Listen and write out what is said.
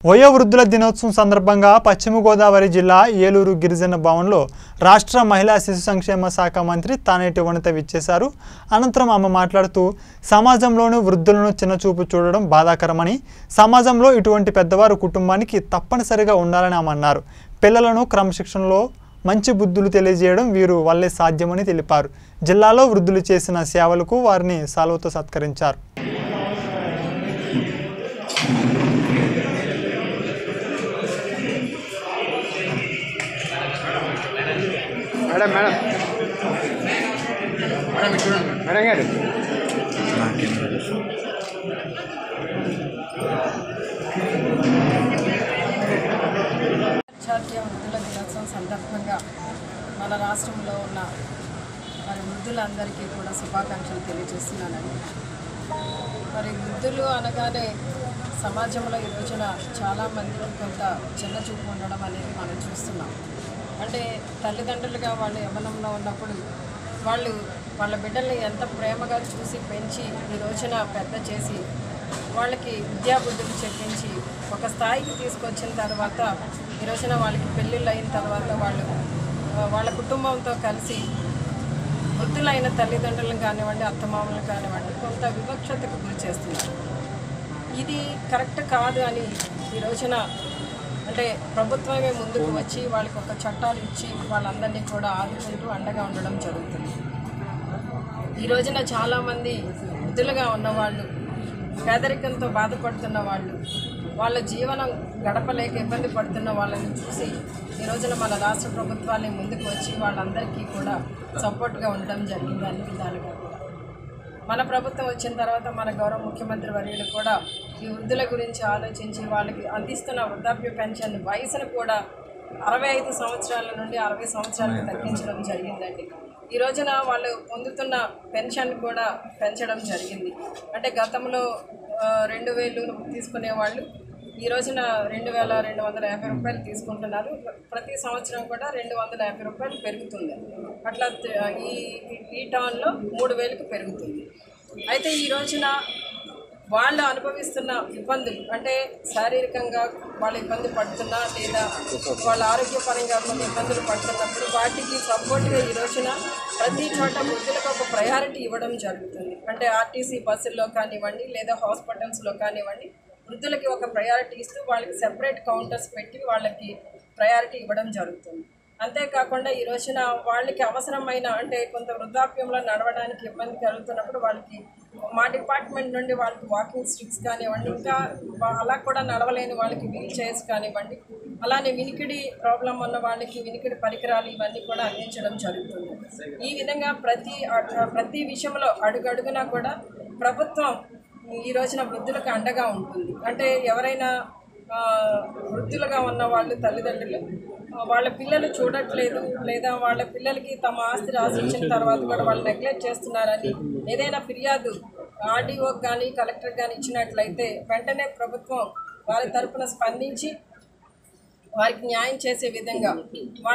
వయోవృద్ధుల దినోత్సవం సందర్భంగా పశ్చిమ గోదావరి జిల్లా ఏలూరు గిరిజన భవన్లో రాష్ట్ర మహిళా శిశు సంక్షేమ శాఖ మంత్రి తానేటి వనిత విచ్చేశారు అనంతరం ఆమె మాట్లాడుతూ సమాజంలోని వృద్ధులను చిన్నచూపు చూడడం బాధాకరమని సమాజంలో ఇటువంటి పెద్దవారు కుటుంబానికి తప్పనిసరిగా ఉండాలని ఆమె అన్నారు పిల్లలను క్రమశిక్షణలో మంచి బుద్ధులు తెలియజేయడం వీరు వల్లే సాధ్యమని తెలిపారు జిల్లాలో వృద్ధులు చేసిన సేవలకు వారిని సాలువతో సత్కరించారు మేడం మేడం మేడం గారు అంతర్జాతీయ వృద్ధుల దినోత్సవం సందర్భంగా మన రాష్ట్రంలో ఉన్న మరి వృద్ధులందరికీ కూడా శుభాకాంక్షలు తెలియజేస్తున్నానండి మరి వృద్ధులు అనగానే సమాజంలో ఈ రోజున చాలామందికి కొంత చిన్న చూపు ఉండడం అనేది మనం చూస్తున్నాం అంటే తల్లిదండ్రులుగా వాళ్ళు యవ్వనంలో ఉన్నప్పుడు వాళ్ళు వాళ్ళ బిడ్డల్ని ఎంత ప్రేమగా చూసి పెంచి ఈ రోజున పెద్ద చేసి వాళ్ళకి విద్యాబుద్ధులు చెప్పించి ఒక స్థాయికి తీసుకొచ్చిన తర్వాత ఈ రోజున వాళ్ళకి పెళ్ళిళ్ళు అయిన తర్వాత వాళ్ళు ఆ, వాళ్ళ కుటుంబంతో కలిసి వృద్ధులైన తల్లిదండ్రులను కానివ్వండి అత్తమామలు కానివ్వండి కొంత వివక్షతకు గురి చేస్తున్నారు ఇది కరెక్ట్ కాదు అని ఈ రోజున అంటే ప్రభుత్వమే ముందుకు వచ్చి వాళ్ళకి ఒక చట్టాలు ఇచ్చి వాళ్ళందరినీ కూడా ఆదుకుంటూ అండగా ఉండడం జరుగుతుంది ఈ రోజున చాలామంది వృద్ధులుగా ఉన్నవాళ్ళు పేదరికంతో బాధపడుతున్న వాళ్ళు వాళ్ళ జీవనం గడపలేక ఇబ్బంది పడుతున్న వాళ్ళని చూసి ఈ రోజున మన రాష్ట్ర ప్రభుత్వాన్ని ముందుకు వచ్చి వాళ్ళందరికీ కూడా సపోర్ట్గా ఉండడం జరిగింది అన్ని విధాలుగా కూడా మన ప్రభుత్వం వచ్చిన తర్వాత మన గౌరవ ముఖ్యమంత్రి వర్యులు కూడా ఈ వృద్ధుల గురించి ఆలోచించి వాళ్ళకి అందిస్తున్న వృద్ధాప్య పెన్షన్ వయసును కూడా అరవై ఐదు సంవత్సరాల నుండి అరవై సంవత్సరాలకు తగ్గించడం జరిగిందండి ఈ రోజున వాళ్ళు పొందుతున్న పెన్షన్ కూడా పెంచడం జరిగింది అంటే గతంలో ఆ, రెండు వేలు తీసుకునే వాళ్ళు ఈ రోజున రెండు వేల రెండు వందల యాభై రూపాయలు తీసుకుంటున్నారు ప్రతి సంవత్సరం కూడా రెండు వందల యాభై రూపాయలు పెరుగుతుంది అట్లా త- ఈ ఈ టర్న్లో మూడు వేలకు పెరుగుతుంది అయితే ఈ రోజున వాళ్ళు అనుభవిస్తున్న ఇబ్బందులు అంటే శారీరకంగా వాళ్ళు ఇబ్బంది పడుతున్నా లేదా వాళ్ళ ఆరోగ్యపరంగా కొన్ని ఇబ్బందులు పడుతున్నప్పుడు వాటికి సపోర్ట్గా ఈ రోజున ప్రతి చోట వృద్ధులకు ఒక ప్రయారిటీ ఇవ్వడం జరుగుతుంది అంటే ఆర్టీసీ బస్సుల్లో కానివ్వండి లేదా హాస్పిటల్స్లో కానివ్వండి వృద్ధులకి ఒక ప్రయారిటీ ఇస్తూ వాళ్ళకి సెపరేట్ కౌంటర్స్ పెట్టి వాళ్ళకి ప్రయారిటీ ఇవ్వడం జరుగుతుంది అంతేకాకుండా ఈ రోజున వాళ్ళకి అవసరమైన అంటే కొంత వృద్ధాప్యంలో నడవడానికి ఇబ్బంది కలుగుతున్నప్పుడు వాళ్ళకి మా డిపార్ట్మెంట్ నుండి వాళ్ళకి వాకింగ్ స్టిక్స్ కానివ్వండి ఇంకా వా- అలా కూడా నడవలేని వాళ్ళకి వీల్ చైర్స్ కానివ్వండి అలానే వినికిడి ప్రాబ్లం ఉన్న వాళ్ళకి వినికిడి పరికరాలు ఇవన్నీ కూడా అందించడం జరుగుతుంది ఈ విధంగా ప్రతి అ- ప్రతి విషయంలో అడుగడుగునా కూడా ప్రభుత్వం ఈ రోజున వృద్ధులకు అండగా ఉంటుంది అంటే ఎవరైనా ఆ, వృద్ధులుగా ఉన్న వాళ్ళు తల్లిదండ్రులు ఆ, వాళ్ళ పిల్లలు చూడట్లేదు లేదా వాళ్ళ పిల్లలకి తమ ఆస్తి రాసిచ్చిన తర్వాత కూడా వాళ్ళు నెగ్లెక్ట్ చేస్తున్నారని ఏదైనా ఫిర్యాదు ఆర్డీఓకి కానీ కలెక్టర్ కానీ ఇచ్చినట్లయితే వెంటనే ప్రభుత్వం వారి తరపున స్పందించి వారికి న్యాయం చేసే విధంగా